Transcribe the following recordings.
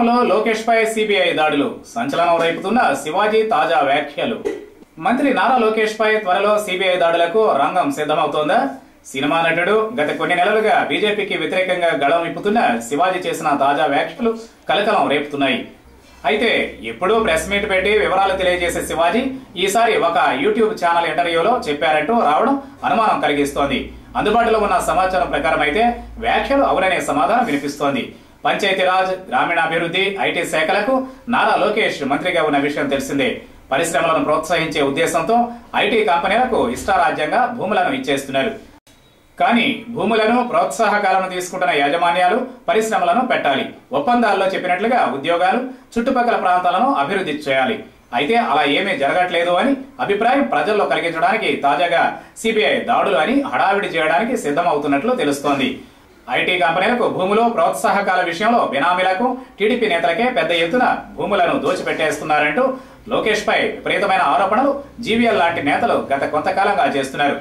కేంద్రంలో లోకేష్ పై సిబిఐ దాడులు సంచలనం రేపుతున్న శివాజీ తాజా వ్యాఖ్యలు మంత్రి నారా లోకేష్ పై త్వరలో సిబిఐ దాడులకు రంగం సిద్ధమవుతోందా సినిమా నటుడు గత కొన్ని నెలలుగా బీజేపీకి వ్యతిరేకంగా గళం విప్పుతున్న శివాజీ చేసిన తాజా వ్యాఖ్యలు కలకలం రేపుతున్నాయి అయితే ఎప్పుడూ ప్రెస్ మీట్ పెట్టి వివరాలు తెలియజేసే శివాజీ ఈసారి ఒక యూట్యూబ్ ఛానల్ ఇంటర్వ్యూలో చెప్పారంటూ రావడం అనుమానం కలిగిస్తోంది అందుబాటులో ఉన్న సమాచారం ప్రకారం అయితే వ్యాఖ్యలు అవుననే సమాధానం వినిపిస్తోంది పంచాయతీరాజ్ గ్రామీణాభివృద్ధి ఐటీ శాఖలకు నారా లోకేష్ మంత్రిగా ఉన్న విషయం తెలిసిందే పరిశ్రమలను ప్రోత్సహించే ఉద్దేశంతో ఐటీ కంపెనీలకు ఇష్టారాజ్యంగా భూములను ఇచ్చేస్తున్నారు కానీ భూములను ప్రోత్సాహకాలను తీసుకుంటున్న యాజమాన్యాలు పరిశ్రమలను పెట్టాలి ఒప్పందాల్లో చెప్పినట్లుగా ఉద్యోగాలు చుట్టుపక్కల ప్రాంతాలను అభివృద్ధి చేయాలి అయితే అలా ఏమీ జరగట్లేదు అని అభిప్రాయం ప్రజల్లో కలిగించడానికి తాజాగా సిబిఐ దాడులు అని హడావిడి చేయడానికి సిద్ధమవుతున్నట్లు తెలుస్తోంది ఐటీ కంపెనీలకు భూములు ప్రోత్సాహకాల విషయంలో బినామీలకు టీడీపీ నేతలకే పెద్ద ఎత్తున భూములను దోచిపెట్టేస్తున్నారంటూ లోకేష్ పై విపరీతమైన ఆరోపణలు జీవీఎల్ లాంటి నేతలు గత కొంతకాలంగా చేస్తున్నారు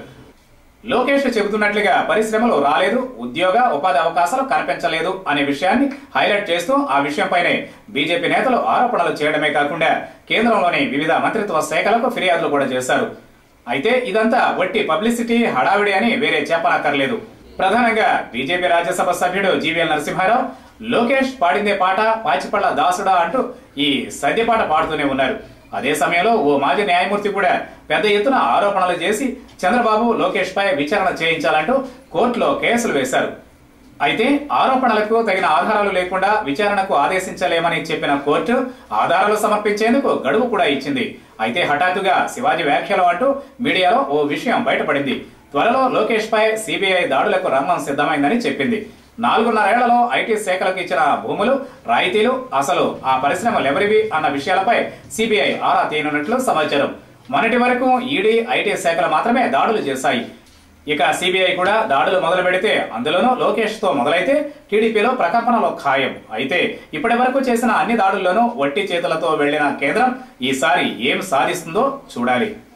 లోకేష్ చెబుతున్నట్లుగా పరిశ్రమలు రాలేదు ఉద్యోగ ఉపాధి అవకాశాలు కనిపించలేదు అనే విషయాన్ని హైలైట్ చేస్తూ ఆ విషయంపైనే బీజేపీ నేతలు ఆరోపణలు చేయడమే కాకుండా కేంద్రంలోని వివిధ మంత్రిత్వ శాఖలకు ఫిర్యాదులు కూడా చేశారు అయితే ఇదంతా వట్టి పబ్లిసిటీ హడావిడి అని వేరే చెప్పనక్కర్లేదు ప్రధానంగా బీజేపీ రాజ్యసభ సభ్యుడు జీవీఎల్ నరసింహారావు లోకేష్ పాడిందే పాట పాచిపళ్ళ దాసుడా అంటూ ఈ సద్యపాట పాడుతూనే ఉన్నారు అదే సమయంలో ఓ మాజీ న్యాయమూర్తి కూడా పెద్ద ఎత్తున ఆరోపణలు చేసి చంద్రబాబు లోకేష్ పై విచారణ చేయించాలంటూ కోర్టులో కేసులు వేశారు అయితే ఆరోపణలకు తగిన ఆధారాలు లేకుండా విచారణకు ఆదేశించలేమని చెప్పిన కోర్టు ఆధారాలు సమర్పించేందుకు గడువు కూడా ఇచ్చింది అయితే హఠాత్తుగా శివాజీ వ్యాఖ్యలు అంటూ మీడియాలో ఓ విషయం బయటపడింది త్వరలో లోకేష్ పై సిబిఐ దాడులకు రంగం సిద్ధమైందని చెప్పింది నాలుగున్నరేళ్లలో ఐటీ శాఖలకు ఇచ్చిన భూములు రాయితీలు అసలు ఆ పరిశ్రమలు ఎవరివి అన్న విషయాలపై సిబిఐ ఆరా తీయనున్నట్లు సమాచారం మొన్నటి వరకు ఈడీ ఐటీ శాఖలు మాత్రమే దాడులు చేశాయి ఇక సిబిఐ కూడా దాడులు మొదలు పెడితే అందులోనూ లోకేష్ తో మొదలైతే టీడీపీలో ప్రకంపనలో ఖాయం అయితే ఇప్పటి వరకు చేసిన అన్ని దాడుల్లోనూ వట్టి చేతులతో వెళ్లిన కేంద్రం ఈసారి ఏం సాధిస్తుందో చూడాలి